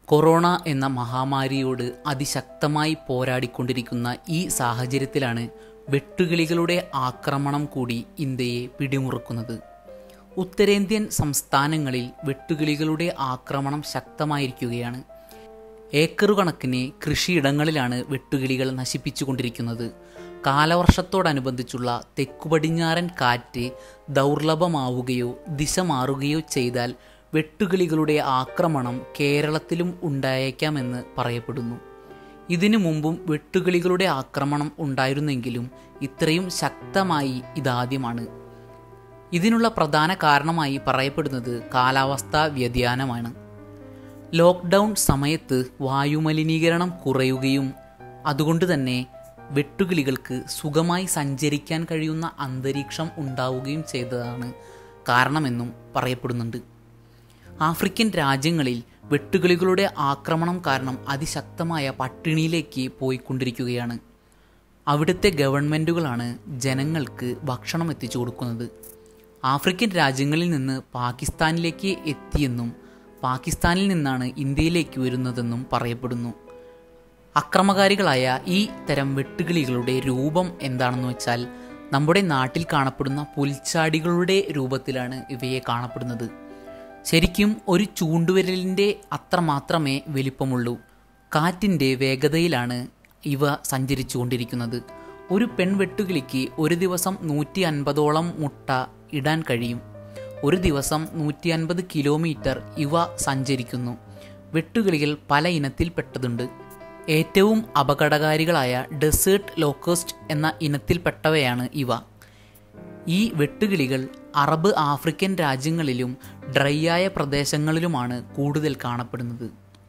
corona എന്ന മഹാമാരിയോട് അതിശക്തമായി പോരാടിക്കൊണ്ടിരിക്കുന്ന ഈ സാഹചര്യത്തിലാണ് വെട്ടുകിളികളുടെ ആക്രമണം കൂടി ഇന്ത്യയെ പിടിമുറുക്കുന്നത് ഉത്തരേന്ത്യൻ സംസ്ഥാനങ്ങളിൽ വെട്ടുകിളികളുടെ ആക്രമണം ശക്തമായിരിക്കുകയാണ് ഏക്കറു കണക്കിന് കൃഷിയിടങ്ങളിലാണ് വെട്ടുകിളികൾ നശിപ്പിച്ചുകൊണ്ടിരിക്കുന്നത് കാലവർഷത്തോടനുബന്ധിച്ചുള്ള തെക്കുപടിഞ്ഞാറൻ കാറ്റ് ദൗർലഭമാവുകയോ ദിശ മാറുകയോ ചെയ്താൽ വെട്ടുകിളികളുടെ ആക്രമണം കേരളത്തിലും ഉണ്ടായേക്കാമെന്ന് പറയപ്പെടുന്നു ഇതിനു മുമ്പും വെട്ടുകിളികളുടെ ആക്രമണം ഉണ്ടായിരുന്നെങ്കിലും ഇത്രയും ശക്തമായി ഇതാദ്യമാണ് ഇതിനുള്ള പ്രധാന കാരണമായി പറയപ്പെടുന്നത് കാലാവസ്ഥാ വ്യതിയാനമാണ് ലോക്ക്ഡൗൺ സമയത്ത് വായുമലിനീകരണം കുറയുകയും അതുകൊണ്ട് തന്നെ വെട്ടുകിളികൾക്ക് സുഖമായി സഞ്ചരിക്കാൻ കഴിയുന്ന അന്തരീക്ഷം ഉണ്ടാവുകയും ചെയ്തതാണ് കാരണമെന്നും പറയപ്പെടുന്നുണ്ട് ആഫ്രിക്കൻ രാജ്യങ്ങളിൽ വെട്ടുകിളികളുടെ ആക്രമണം കാരണം അതിശക്തമായ പട്ടിണിയിലേക്ക് പോയിക്കൊണ്ടിരിക്കുകയാണ് അവിടുത്തെ ഗവൺമെൻറ്റുകളാണ് ജനങ്ങൾക്ക് ഭക്ഷണം എത്തിച്ചു കൊടുക്കുന്നത് ആഫ്രിക്കൻ രാജ്യങ്ങളിൽ നിന്ന് പാകിസ്ഥാനിലേക്ക് എത്തിയെന്നും പാകിസ്ഥാനിൽ നിന്നാണ് ഇന്ത്യയിലേക്ക് വരുന്നതെന്നും പറയപ്പെടുന്നു അക്രമകാരികളായ ഈ തരം വെട്ടുകിളികളുടെ രൂപം എന്താണെന്ന് വെച്ചാൽ നമ്മുടെ നാട്ടിൽ കാണപ്പെടുന്ന പുൽച്ചാടികളുടെ രൂപത്തിലാണ് ഇവയെ കാണപ്പെടുന്നത് ശരിക്കും ഒരു ചൂണ്ടുവിരലിൻ്റെ അത്ര മാത്രമേ വലിപ്പമുള്ളൂ കാറ്റിൻ്റെ വേഗതയിലാണ് ഇവ സഞ്ചരിച്ചു കൊണ്ടിരിക്കുന്നത് ഒരു പെൺവെട്ടുകിളിക്ക് ഒരു ദിവസം നൂറ്റി അൻപതോളം മുട്ട ഇടാൻ കഴിയും ഒരു ദിവസം നൂറ്റി അൻപത് കിലോമീറ്റർ ഇവ സഞ്ചരിക്കുന്നു വെട്ടുകിളികൾ പല ഇനത്തിൽപ്പെട്ടതുണ്ട് ഏറ്റവും അപകടകാരികളായ ഡെസേർട്ട് ലോക്കസ്റ്റ് എന്ന ഇനത്തിൽപ്പെട്ടവയാണ് ഇവ ഈ വെട്ടുകിളികൾ അറബ് ആഫ്രിക്കൻ രാജ്യങ്ങളിലും ഡ്രൈയായ പ്രദേശങ്ങളിലുമാണ് കൂടുതൽ കാണപ്പെടുന്നത്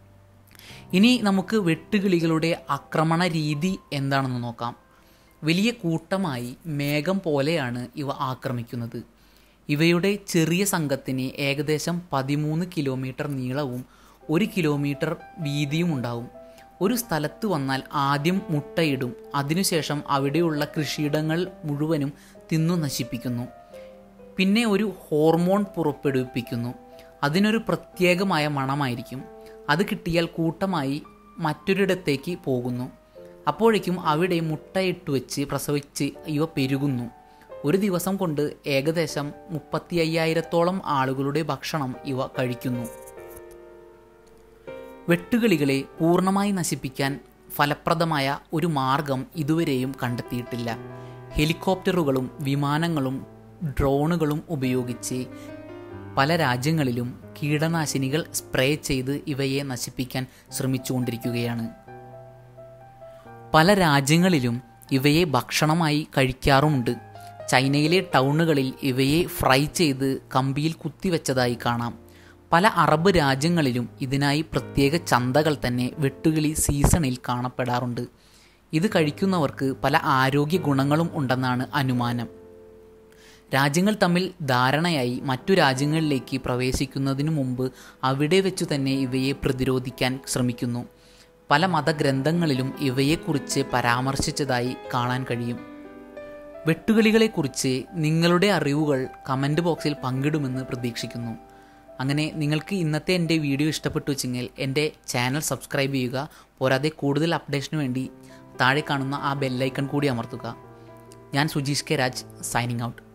ഇനി നമുക്ക് വെട്ടുകിളികളുടെ ആക്രമണ രീതി എന്താണെന്ന് നോക്കാം വലിയ കൂട്ടമായി മേഘം പോലെയാണ് ഇവ ആക്രമിക്കുന്നത് ഇവയുടെ ചെറിയ സംഘത്തിന് ഏകദേശം പതിമൂന്ന് കിലോമീറ്റർ നീളവും ഒരു കിലോമീറ്റർ വീതിയും ഉണ്ടാവും ഒരു സ്ഥലത്ത് വന്നാൽ ആദ്യം മുട്ടയിടും അതിനുശേഷം അവിടെയുള്ള കൃഷിയിടങ്ങൾ മുഴുവനും തിന്നു നശിപ്പിക്കുന്നു പിന്നെ ഒരു ഹോർമോൺ പുറപ്പെടുവിപ്പിക്കുന്നു അതിനൊരു പ്രത്യേകമായ മണമായിരിക്കും അത് കിട്ടിയാൽ കൂട്ടമായി മറ്റൊരിടത്തേക്ക് പോകുന്നു അപ്പോഴേക്കും അവിടെ മുട്ടയിട്ട് വെച്ച് പ്രസവിച്ച് ഇവ പെരുകുന്നു ഒരു ദിവസം കൊണ്ട് ഏകദേശം മുപ്പത്തി അയ്യായിരത്തോളം ആളുകളുടെ ഭക്ഷണം ഇവ കഴിക്കുന്നു വെട്ടുകിളികളെ പൂർണ്ണമായി നശിപ്പിക്കാൻ ഫലപ്രദമായ ഒരു മാർഗം ഇതുവരെയും കണ്ടെത്തിയിട്ടില്ല ഹെലികോപ്റ്ററുകളും വിമാനങ്ങളും ഡ്രോണുകളും ഉപയോഗിച്ച് പല രാജ്യങ്ങളിലും കീടനാശിനികൾ സ്പ്രേ ചെയ്ത് ഇവയെ നശിപ്പിക്കാൻ ശ്രമിച്ചുകൊണ്ടിരിക്കുകയാണ് പല രാജ്യങ്ങളിലും ഇവയെ ഭക്ഷണമായി കഴിക്കാറുമുണ്ട് ചൈനയിലെ ടൗണുകളിൽ ഇവയെ ഫ്രൈ ചെയ്ത് കമ്പിയിൽ കുത്തിവെച്ചതായി കാണാം പല അറബ് രാജ്യങ്ങളിലും ഇതിനായി പ്രത്യേക ചന്തകൾ തന്നെ വെട്ടുകിളി സീസണിൽ കാണപ്പെടാറുണ്ട് ഇത് കഴിക്കുന്നവർക്ക് പല ആരോഗ്യ ഗുണങ്ങളും ഉണ്ടെന്നാണ് അനുമാനം രാജ്യങ്ങൾ തമ്മിൽ ധാരണയായി മറ്റു രാജ്യങ്ങളിലേക്ക് പ്രവേശിക്കുന്നതിനു മുമ്പ് അവിടെ വെച്ചു തന്നെ ഇവയെ പ്രതിരോധിക്കാൻ ശ്രമിക്കുന്നു പല മതഗ്രന്ഥങ്ങളിലും ഇവയെക്കുറിച്ച് പരാമർശിച്ചതായി കാണാൻ കഴിയും വെട്ടുകിളികളെക്കുറിച്ച് നിങ്ങളുടെ അറിവുകൾ കമൻറ്റ് ബോക്സിൽ പങ്കിടുമെന്ന് പ്രതീക്ഷിക്കുന്നു അങ്ങനെ നിങ്ങൾക്ക് ഇന്നത്തെ എൻ്റെ വീഡിയോ ഇഷ്ടപ്പെട്ടു വെച്ചെങ്കിൽ എൻ്റെ ചാനൽ സബ്സ്ക്രൈബ് ചെയ്യുക പോരാതെ കൂടുതൽ അപ്ഡേഷന് വേണ്ടി താഴെ കാണുന്ന ആ ബെല്ലൈക്കൺ കൂടി അമർത്തുക ഞാൻ Sujeesh K Raj signing out